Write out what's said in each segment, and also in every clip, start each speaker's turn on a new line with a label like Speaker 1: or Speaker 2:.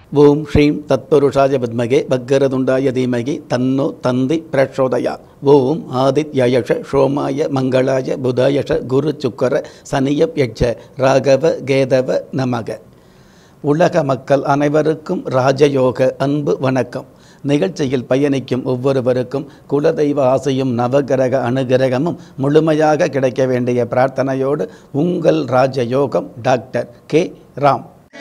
Speaker 1: ஓம் ஸ்ரீம் தத்புருஷாய வித்மகே பக்கரதுண்டாய தீமகி தன்னோ தந்தி பிரச்சோதயா ஓம் ஆதித்யயஷ சோமாய மங்களாய புதாயஷ குரு சுக்கர சனியப் யட்ச ராகவ கேதவ நமக உலக மக்கள் அனைவருக்கும் ராஜயோக அன்பு வணக்கம் நிகழ்ச்சியில் பயணிக்கும் ஒவ்வொருவருக்கும் குலதெய்வ ஆசையும் நவகிரக அனுகிரகமும் முழுமையாக கிடைக்க வேண்டிய பிரார்த்தனையோடு உங்கள் ராஜயோகம் டாக்டர் கே ராம்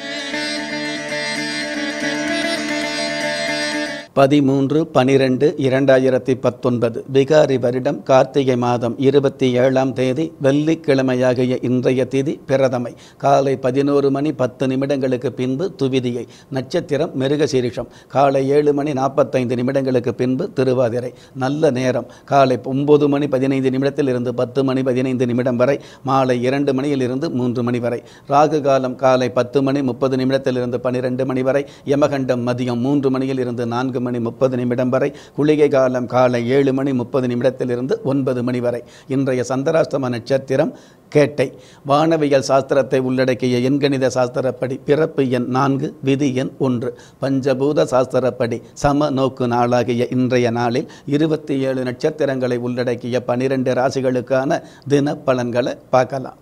Speaker 1: பதிமூன்று பனிரெண்டு இரண்டாயிரத்தி பத்தொன்பது பிகாரி வருடம் கார்த்திகை மாதம் இருபத்தி ஏழாம் தேதி வெள்ளிக்கிழமையாகிய இன்றைய திதி பிரதமை காலை பதினோரு மணி பத்து நிமிடங்களுக்கு பின்பு துவிதியை நட்சத்திரம் மிருகசீரிஷம் காலை ஏழு மணி நாற்பத்தைந்து நிமிடங்களுக்கு பின்பு திருவாதிரை நல்ல நேரம் காலை ஒம்பது மணி பதினைந்து நிமிடத்தில் இருந்து பத்து மணி பதினைந்து நிமிடம் வரை மாலை இரண்டு மணியில் இருந்து மூன்று மணி வரை ராகு காலம் காலை பத்து மணி முப்பது நிமிடத்திலிருந்து பன்னிரெண்டு மணி வரை யமகண்டம் மதியம் மூன்று மணியில் இருந்து நான்கு மணி முப்பது நிமிடம் வரை குளிகை காலம் காலை ஏழு மணி முப்பது நிமிடத்திலிருந்து ஒன்பது மணி வரை இன்றைய சந்திராஷ்டம நட்சத்திரம் கேட்டை வானவியல் சாஸ்திரத்தை உள்ளடக்கிய எண்கணித சாஸ்திரப்படி பிறப்பு எண் நான்கு விதி எண் ஒன்று பஞ்சபூத சாஸ்திரப்படி சம நோக்கு நாளாகிய இன்றைய நாளில் இருபத்தி ஏழு நட்சத்திரங்களை உள்ளடக்கிய பனிரெண்டு ராசிகளுக்கான தின பலன்களை பார்க்கலாம்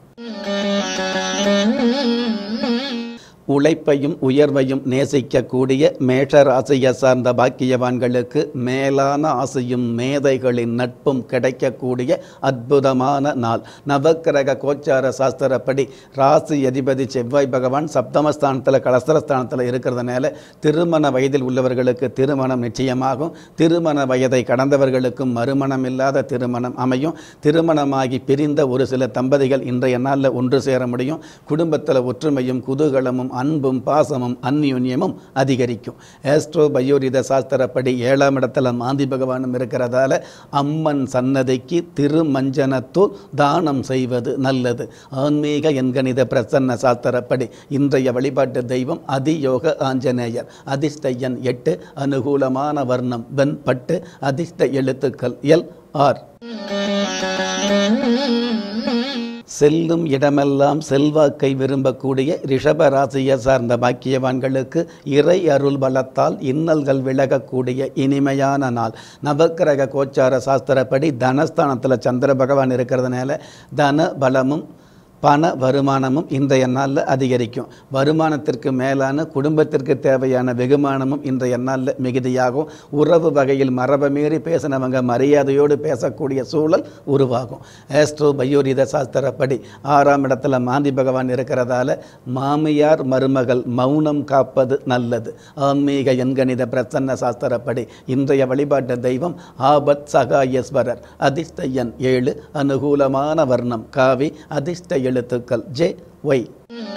Speaker 1: உழைப்பையும் உயர்வையும் நேசிக்கக்கூடிய மேஷ ராசியை சார்ந்த பாக்கியவான்களுக்கு மேலான ஆசையும் மேதைகளின் நட்பும் கிடைக்கக்கூடிய அற்புதமான நாள் நவக்கிரக கோச்சார சாஸ்திரப்படி ராசி அதிபதி செவ்வாய் பகவான் சப்தமஸ்தானத்தில் கலஸ்தரஸ்தானத்தில் இருக்கிறதுனால திருமண வயதில் உள்ளவர்களுக்கு திருமணம் நிச்சயமாகும் திருமண வயதை கடந்தவர்களுக்கும் மறுமணம் இல்லாத திருமணம் அமையும் திருமணமாகி பிரிந்த ஒரு சில தம்பதிகள் இன்றைய நாளில் ஒன்று சேர முடியும் குடும்பத்தில் ஒற்றுமையும் குதூகலமும் அன்பும் பாசமும் அந்யுன்யமும் அதிகரிக்கும் ஏஸ்ட்ரோ பயோரித சாஸ்திரப்படி ஏழாம் இடத்துல மாந்தி பகவானும் இருக்கிறதால அம்மன் சன்னதிக்கு திருமஞ்சனத்தூர் தானம் செய்வது நல்லது ஆன்மீக எண்கணித பிரசன்ன சாஸ்திரப்படி இன்றைய வழிபாட்டு தெய்வம் அதியோக ஆஞ்சநேயர் அதிர்ஷ்ட எண் எட்டு அனுகூலமான வர்ணம் வெண்பட்டு அதிர்ஷ்ட எழுத்துக்கள் எல் ஆர் செல்லும் இடமெல்லாம் செல்வாக்கை விரும்பக்கூடிய ரிஷப ராசியை சார்ந்த பாக்கியவான்களுக்கு இறை அருள் பலத்தால் இன்னல்கள் விலகக்கூடிய இனிமையான நாள் நவக்கிரக கோச்சார சாஸ்திரப்படி தனஸ்தானத்தில் சந்திர பகவான் இருக்கிறதுனால தன பலமும் பண வருமானமும் இன்றைய நாளில் அதிகரிக்கும் வருமானத்திற்கு மேலான குடும்பத்திற்கு தேவையான வெகுமானமும் இன்றைய நாளில் மிகுதியாகும் உறவு வகையில் மரபை மீறி பேசினவங்க மரியாதையோடு பேசக்கூடிய சூழல் உருவாகும் ஏஸ்ட்ரோ பயோரித சாஸ்திரப்படி ஆறாம் இடத்துல மாந்தி பகவான் இருக்கிறதால மாமியார் மருமகள் மௌனம் காப்பது நல்லது ஆன்மீக எண்கணித பிரசன்ன சாஸ்திரப்படி இன்றைய வழிபாட்டு தெய்வம் ஆபத் சகாயஸ்வரர் அதிர்ஷ்ட எண் ஏழு அனுகூலமான வர்ணம் காவி அதிர்ஷ்ட எழுத்துக்கள் ஜே ஒய்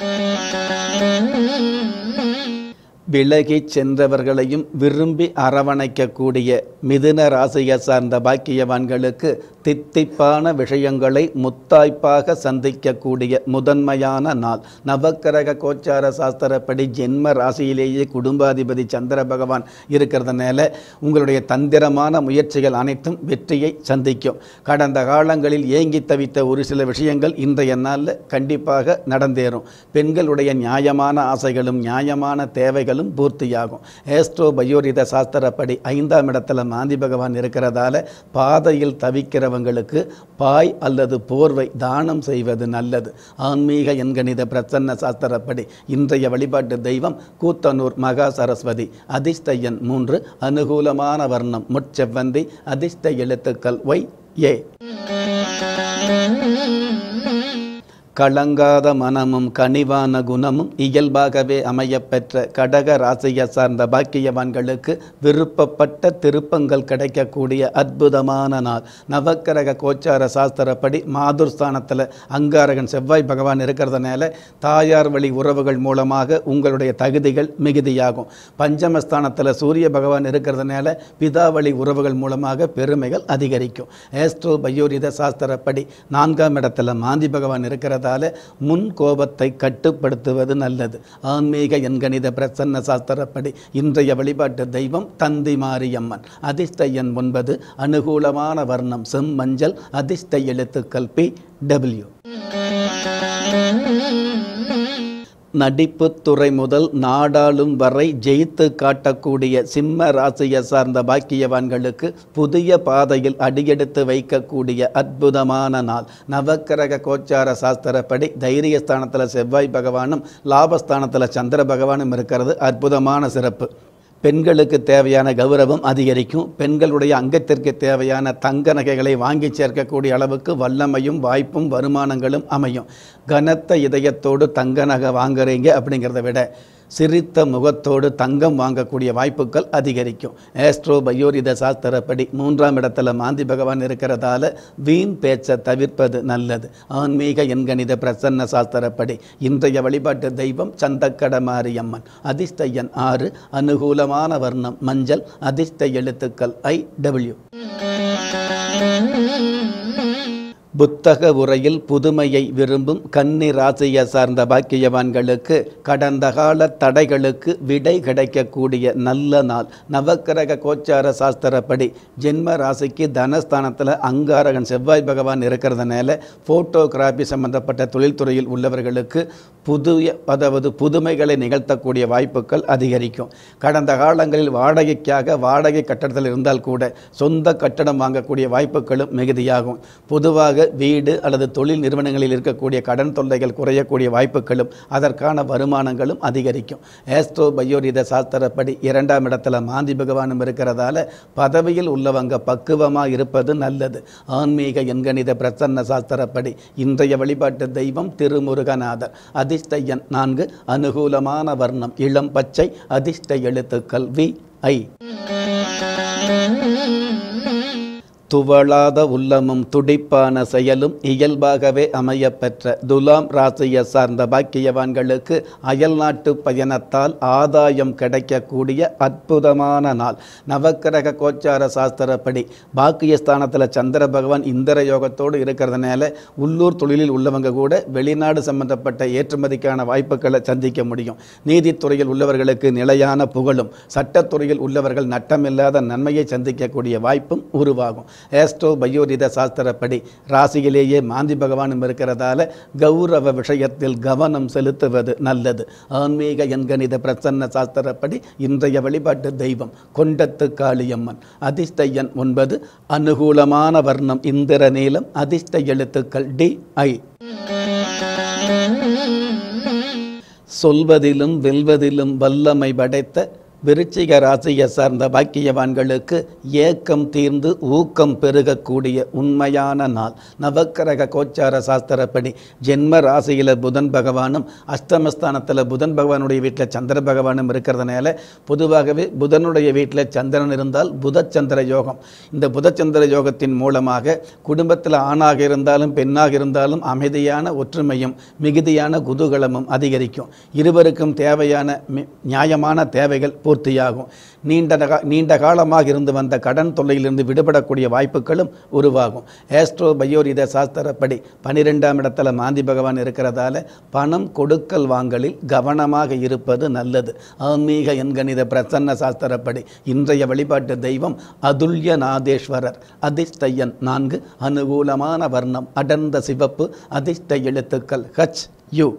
Speaker 1: விலகிச் சென்றவர்களையும் விரும்பி அரவணைக்கக்கூடிய மிதுன ராசியை சார்ந்த பாக்கியவான்களுக்கு தித்திப்பான விஷயங்களை முத்தாய்ப்பாக சந்திக்கக்கூடிய முதன்மையான நாள் நவக்கிரக கோச்சார சாஸ்திரப்படி ஜென்ம ராசியிலேயே குடும்பாதிபதி சந்திர பகவான் இருக்கிறதுனால உங்களுடைய தந்திரமான முயற்சிகள் அனைத்தும் வெற்றியை சந்திக்கும் கடந்த காலங்களில் ஏங்கி தவித்த ஒரு சில விஷயங்கள் இன்றைய நாளில் கண்டிப்பாக நடந்தேறும் பெண்களுடைய நியாயமான ஆசைகளும் நியாயமான தேவைகளும் பூர்த்தியாகும் ஏஸ்ட்ரோ பயோரித சாஸ்திரப்படி ஐந்தாம் இடத்துல மாந்தி பகவான் இருக்கிறதால பாதையில் தவிக்கிறவங்களுக்கு பாய் அல்லது போர்வை தானம் செய்வது நல்லது ஆன்மீக எண்கணித பிரசன்ன சாஸ்திரப்படி இன்றைய வழிபாட்டு தெய்வம் கூத்தனூர் மகா சரஸ்வதி அதிர்ஷ்ட எண் மூன்று அனுகூலமான வர்ணம் முட்செவ்வந்தி அதிர்ஷ்ட எழுத்துக்கள் ஒய் ஏ கலங்காத மனமும் கனிவான குணமும் இயல்பாகவே அமையப்பெற்ற கடக ராசியை சார்ந்த பாக்கியவான்களுக்கு விருப்பப்பட்ட திருப்பங்கள் கிடைக்கக்கூடிய அற்புதமான நாள் நவக்கிரக கோச்சார சாஸ்திரப்படி மாதுர் ஸ்தானத்தில் அங்காரகன் செவ்வாய் பகவான் இருக்கிறதுனால தாயார் வழி உறவுகள் மூலமாக உங்களுடைய தகுதிகள் மிகுதியாகும் பஞ்சமஸ்தானத்தில் சூரிய பகவான் இருக்கிறதுனால பிதாவளி உறவுகள் மூலமாக பெருமைகள் அதிகரிக்கும் ஏஸ்ட்ரோ பயோரித சாஸ்திரப்படி நான்காம் இடத்துல மாந்தி பகவான் இருக்கிறதால முன் கோபத்தை கட்டுப்படுத்துவது நல்லது ஆன்மீக எண்கணித பிரசன்ன சாஸ்திரப்படி இன்றைய வழிபாட்டு தெய்வம் தந்தி மாரியம்மன் அதிர்ஷ்ட எண் ஒன்பது அனுகூலமான வர்ணம் செம்மஞ்சள் அதிர்ஷ்ட எழுத்துக்கள் பி டபிள்யூ நடிப்பு துறை முதல் நாடாளும் வரை ஜெயித்து காட்டக்கூடிய சிம்ம ராசியை சார்ந்த பாக்கியவான்களுக்கு புதிய பாதையில் அடியெடுத்து வைக்கக்கூடிய அற்புதமான நாள் நவக்கிரக கோச்சார சாஸ்திரப்படி தைரியஸ்தானத்தில் செவ்வாய் பகவானும் லாபஸ்தானத்தில் சந்திர பகவானும் இருக்கிறது அற்புதமான சிறப்பு பெண்களுக்கு தேவையான கௌரவம் அதிகரிக்கும் பெண்களுடைய அங்கத்திற்கு தேவையான தங்க நகைகளை வாங்கி சேர்க்கக்கூடிய அளவுக்கு வல்லமையும் வாய்ப்பும் வருமானங்களும் அமையும் கனத்த இதயத்தோடு தங்க நகை வாங்குறீங்க அப்படிங்கிறத விட சிரித்த முகத்தோடு தங்கம் வாங்கக்கூடிய வாய்ப்புகள் அதிகரிக்கும் ஆஸ்ட்ரோ பயோரித சாஸ்திரப்படி மூன்றாம் இடத்துல மாந்தி பகவான் இருக்கிறதால வீண் பேச்சை தவிர்ப்பது நல்லது ஆன்மீக எண்கணித பிரசன்ன சாஸ்திரப்படி இன்றைய வழிபாட்டு தெய்வம் சந்தக்கட மாரியம்மன் அதிர்ஷ்ட எண் ஆறு அனுகூலமான வர்ணம் மஞ்சள் அதிர்ஷ்ட எழுத்துக்கள் ஐ டபிள்யூ புத்தக உரையில் புதுமையை விரும்பும் கன்னி ராசியை சார்ந்த பாக்கியவான்களுக்கு கடந்த கால தடைகளுக்கு விடை கிடைக்கக்கூடிய நல்ல நாள் நவக்கிரக கோச்சார சாஸ்திரப்படி ஜென்ம ராசிக்கு தனஸ்தானத்தில் அங்காரகன் செவ்வாய் பகவான் இருக்கிறதுனால ஃபோட்டோகிராஃபி சம்பந்தப்பட்ட தொழில்துறையில் உள்ளவர்களுக்கு புதிய அதாவது புதுமைகளை நிகழ்த்தக்கூடிய வாய்ப்புகள் அதிகரிக்கும் கடந்த காலங்களில் வாடகைக்காக வாடகை கட்டடத்தில் இருந்தால் கூட சொந்த கட்டடம் வாங்கக்கூடிய வாய்ப்புகளும் மிகுதியாகும் பொதுவாக வீடு அல்லது தொழில் நிறுவனங்களில் இருக்கக்கூடிய கடன் தொல்லைகள் குறையக்கூடிய வாய்ப்புகளும் அதற்கான வருமானங்களும் அதிகரிக்கும் ஏஸ்ட்ரோ பயோரித சாஸ்திரப்படி இரண்டாம் இடத்துல மாந்தி பகவானும் இருக்கிறதால பதவியில் உள்ளவங்க பக்குவமாக இருப்பது நல்லது ஆன்மீக எண்கணித பிரசன்ன சாஸ்திரப்படி இன்றைய வழிபாட்டு தெய்வம் திருமுருகநாதர் அதிர்ஷ்ட எண் நான்கு அனுகூலமான வர்ணம் இளம் பச்சை அதிர்ஷ்ட எழுத்துக்கள் வி ஐ துவளாத உள்ளமும் துடிப்பான செயலும் இயல்பாகவே அமையப்பெற்ற துலாம் ராசியை சார்ந்த பாக்கியவான்களுக்கு அயல்நாட்டு பயணத்தால் ஆதாயம் கிடைக்கக்கூடிய அற்புதமான நாள் நவக்கிரக கோச்சார சாஸ்திரப்படி பாக்கியஸ்தானத்தில் சந்திர பகவான் இந்திர யோகத்தோடு இருக்கிறதுனால உள்ளூர் தொழிலில் உள்ளவங்க கூட வெளிநாடு சம்பந்தப்பட்ட ஏற்றுமதிக்கான வாய்ப்புகளை சந்திக்க முடியும் நீதித்துறையில் உள்ளவர்களுக்கு நிலையான புகழும் சட்டத்துறையில் உள்ளவர்கள் நட்டமில்லாத நன்மையை சந்திக்கக்கூடிய வாய்ப்பும் உருவாகும் ஏஸ்ட்ரோ பயோரித சாஸ்திரப்படி ராசியிலேயே மாந்தி பகவானும் இருக்கிறதால கௌரவ விஷயத்தில் கவனம் செலுத்துவது நல்லது ஆன்மீக எண்கணித பிரசன்ன சாஸ்திரப்படி இன்றைய வழிபாட்டு தெய்வம் கொண்டத்து காளியம்மன் அதிர்ஷ்ட எண் ஒன்பது அனுகூலமான வர்ணம் இந்திர நீலம் அதிர்ஷ்ட எழுத்துக்கள் டி ஐ சொல்வதிலும் வெல்வதிலும் வல்லமை படைத்த விருச்சிக ராசியை சார்ந்த பாக்கியவான்களுக்கு ஏக்கம் தீர்ந்து ஊக்கம் பெருகக்கூடிய உண்மையான நாள் நவக்கிரக கோச்சார சாஸ்திரப்படி ஜென்ம ராசியில் புதன் பகவானும் அஷ்டமஸ்தானத்தில் புதன் பகவானுடைய வீட்டில் சந்திர பகவானும் இருக்கிறதுனால பொதுவாகவே புதனுடைய வீட்டில் சந்திரன் இருந்தால் புதச்சந்திர யோகம் இந்த புதச்சந்திர யோகத்தின் மூலமாக குடும்பத்தில் ஆணாக இருந்தாலும் பெண்ணாக இருந்தாலும் அமைதியான ஒற்றுமையும் மிகுதியான குதூகலமும் அதிகரிக்கும் இருவருக்கும் தேவையான மி- நியாயமான தேவைகள் பூர்த்தியாகும் நீண்ட நகா- நீண்ட காலமாக இருந்து வந்த கடன் தொல்லையிலிருந்து விடுபடக்கூடிய வாய்ப்புகளும் உருவாகும் ஏஸ்ட்ரோ பயோரித சாஸ்திரப்படி பனிரெண்டாம் இடத்துல மாந்தி பகவான் இருக்கிறதால பணம் கொடுக்கல் வாங்கலில் கவனமாக இருப்பது நல்லது ஆன்மீக எண்கணித பிரசன்ன சாஸ்திரப்படி இன்றைய வழிபாட்டு தெய்வம் அதுல்ய நாதேஸ்வரர் அதிர்ஷ்ட எண் நான்கு அனுகூலமான வர்ணம் அடர்ந்த சிவப்பு அதிர்ஷ்ட எழுத்துக்கள் ஹச் யு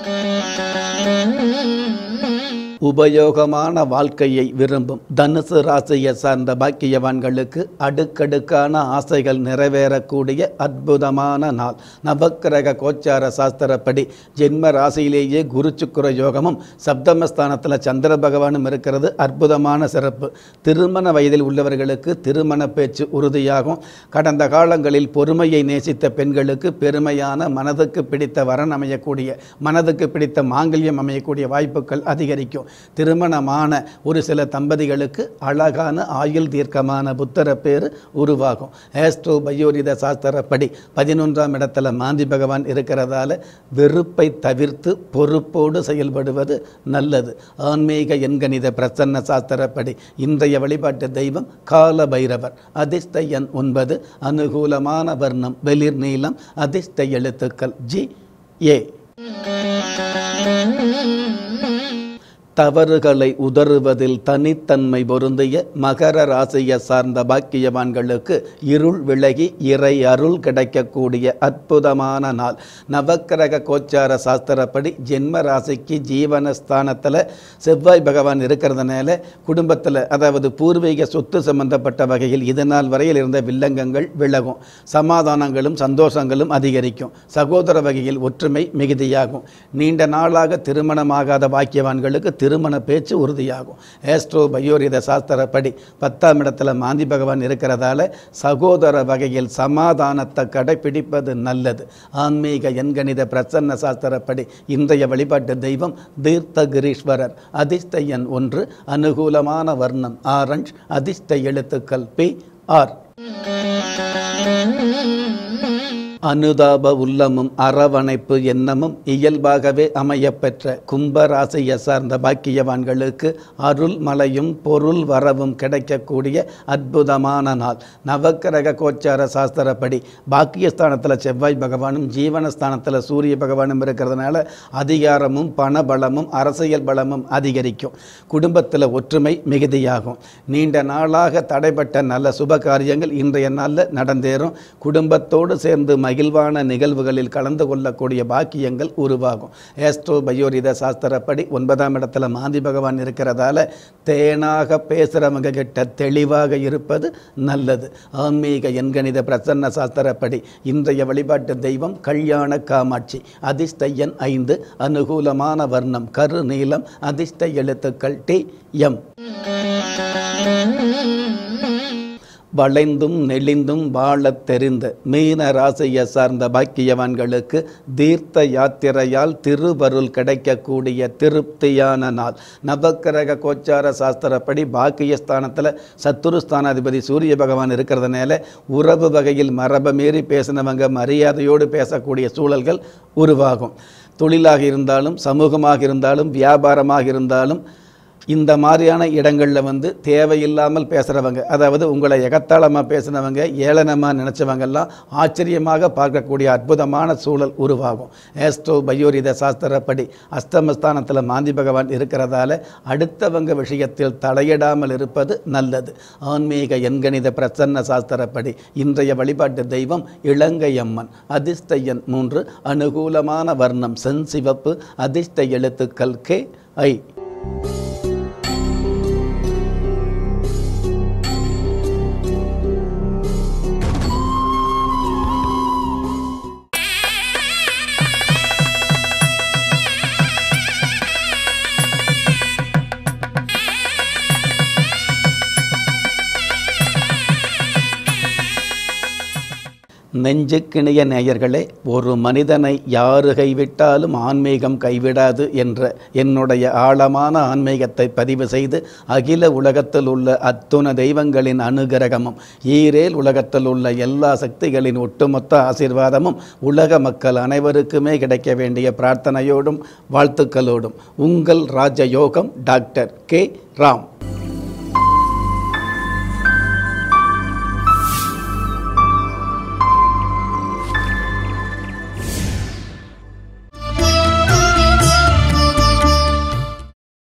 Speaker 1: உபயோகமான வாழ்க்கையை விரும்பும் தனுசு ராசியை சார்ந்த பாக்கியவான்களுக்கு அடுக்கடுக்கான ஆசைகள் நிறைவேறக்கூடிய அற்புதமான நாள் நவக்கிரக கோச்சார சாஸ்திரப்படி ஜென்ம ராசியிலேயே குரு சுக்கிர யோகமும் சப்தமஸ்தானத்தில் சந்திர பகவானும் இருக்கிறது அற்புதமான சிறப்பு திருமண வயதில் உள்ளவர்களுக்கு திருமண பேச்சு உறுதியாகும் கடந்த காலங்களில் பொறுமையை நேசித்த பெண்களுக்கு பெருமையான மனதுக்கு பிடித்த வரன் அமையக்கூடிய மனதுக்கு பிடித்த மாங்கல்யம் அமையக்கூடிய வாய்ப்புகள் அதிகரிக்கும் திருமணமான ஒரு சில தம்பதிகளுக்கு அழகான ஆயுள் தீர்க்கமான புத்தர பேர் உருவாகும் ஏஸ்ட்ரோ பயோரித சாஸ்திரப்படி பதினொன்றாம் இடத்துல மாந்தி பகவான் இருக்கிறதால வெறுப்பை தவிர்த்து பொறுப்போடு செயல்படுவது நல்லது ஆன்மீக எண்கணித பிரசன்ன சாஸ்திரப்படி இன்றைய வழிபாட்டு தெய்வம் கால பைரவர் அதிர்ஷ்ட எண் ஒன்பது அனுகூலமான வர்ணம் வெளிர் நீளம் அதிர்ஷ்ட எழுத்துக்கள் ஜி ஏ தவறுகளை உதறுவதில் தனித்தன்மை பொருந்திய மகர ராசியை சார்ந்த பாக்கியவான்களுக்கு இருள் விலகி இறை அருள் கிடைக்கக்கூடிய அற்புதமான நாள் நவக்கிரக கோச்சார சாஸ்திரப்படி ஜென்ம ராசிக்கு ஜீவனஸ்தானத்தில் செவ்வாய் பகவான் இருக்கிறதுனால குடும்பத்தில் அதாவது பூர்வீக சொத்து சம்பந்தப்பட்ட வகையில் இது நாள் வரையில் இருந்த வில்லங்கங்கள் விலகும் சமாதானங்களும் சந்தோஷங்களும் அதிகரிக்கும் சகோதர வகையில் ஒற்றுமை மிகுதியாகும் நீண்ட நாளாக திருமணமாகாத பாக்கியவான்களுக்கு திருமண பேச்சு உறுதியாகும் ஏஸ்ட்ரோ பயோரித சாஸ்திரப்படி பத்தாம் இடத்துல மாந்தி பகவான் இருக்கிறதால சகோதர வகையில் சமாதானத்தை கடைபிடிப்பது நல்லது ஆன்மீக எண்கணித பிரசன்ன சாஸ்திரப்படி இன்றைய வழிபாட்டு தெய்வம் தீர்த்தகிரீஸ்வரர் அதிர்ஷ்ட எண் ஒன்று அனுகூலமான வர்ணம் ஆரஞ்ச் அதிர்ஷ்ட எழுத்துக்கள் பி ஆர் அனுதாப உள்ளமும் அரவணைப்பு எண்ணமும் இயல்பாகவே அமையப்பெற்ற கும்பராசியை சார்ந்த பாக்கியவான்களுக்கு அருள் மலையும் பொருள் வரவும் கிடைக்கக்கூடிய அற்புதமான நாள் நவக்கிரக கோச்சார சாஸ்திரப்படி பாக்கியஸ்தானத்தில் செவ்வாய் பகவானும் ஜீவனஸ்தானத்தில் சூரிய பகவானும் இருக்கிறதுனால அதிகாரமும் பணபலமும் அரசியல் பலமும் அதிகரிக்கும் குடும்பத்தில் ஒற்றுமை மிகுதியாகும் நீண்ட நாளாக தடைப்பட்ட நல்ல சுப காரியங்கள் இன்றைய நாளில் நடந்தேறும் குடும்பத்தோடு சேர்ந்து மகிழ்வான நிகழ்வுகளில் கலந்து கொள்ளக்கூடிய பாக்கியங்கள் உருவாகும் ஏஸ்ட்ரோ பயோரித சாஸ்திரப்படி ஒன்பதாம் இடத்துல மாந்தி பகவான் இருக்கிறதால தேனாக பேசுகிறவங்க கிட்ட தெளிவாக இருப்பது நல்லது ஆன்மீக எண்கணித பிரசன்ன சாஸ்திரப்படி இன்றைய வழிபாட்டு தெய்வம் கல்யாண காமாட்சி அதிர்ஷ்ட எண் ஐந்து அனுகூலமான வர்ணம் கரு நீளம் அதிர்ஷ்ட எழுத்துக்கள் டி எம் வளைந்தும் நெளிந்தும் வாழத் தெரிந்த மீன ராசியை சார்ந்த பாக்கியவான்களுக்கு தீர்த்த யாத்திரையால் திருவருள் கிடைக்கக்கூடிய திருப்தியான நாள் நவக்கிரக கோச்சார சாஸ்திரப்படி பாக்கியஸ்தானத்தில் சத்துருஸ்தானாதிபதி சூரிய பகவான் இருக்கிறதுனால உறவு வகையில் மரபை மீறி பேசினவங்க மரியாதையோடு பேசக்கூடிய சூழல்கள் உருவாகும் தொழிலாக இருந்தாலும் சமூகமாக இருந்தாலும் வியாபாரமாக இருந்தாலும் இந்த மாதிரியான இடங்களில் வந்து தேவையில்லாமல் பேசுகிறவங்க அதாவது உங்களை எகத்தாளமாக பேசினவங்க ஏளனமாக நினச்சவங்கெல்லாம் ஆச்சரியமாக பார்க்கக்கூடிய அற்புதமான சூழல் உருவாகும் ஏஸ்ட்ரோ பயோரித சாஸ்திரப்படி அஸ்தமஸ்தானத்தில் மாந்தி பகவான் இருக்கிறதால அடுத்தவங்க விஷயத்தில் தலையிடாமல் இருப்பது நல்லது ஆன்மீக எண்கணித பிரசன்ன சாஸ்திரப்படி இன்றைய வழிபாட்டு தெய்வம் இலங்கை அம்மன் அதிர்ஷ்ட எண் மூன்று அனுகூலமான வர்ணம் செஞ்சிவப்பு அதிர்ஷ்ட எழுத்துக்கள் கே ஐ நெஞ்சுக்கிணிய நேயர்களே ஒரு மனிதனை யாரு கைவிட்டாலும் ஆன்மீகம் கைவிடாது என்ற என்னுடைய ஆழமான ஆன்மீகத்தை பதிவு செய்து அகில உலகத்தில் உள்ள அத்துண தெய்வங்களின் அனுகிரகமும் ஈரேல் உலகத்தில் உள்ள எல்லா சக்திகளின் ஒட்டுமொத்த ஆசீர்வாதமும் உலக மக்கள் அனைவருக்குமே கிடைக்க வேண்டிய பிரார்த்தனையோடும் வாழ்த்துக்களோடும் உங்கள் ராஜயோகம் டாக்டர் கே ராம்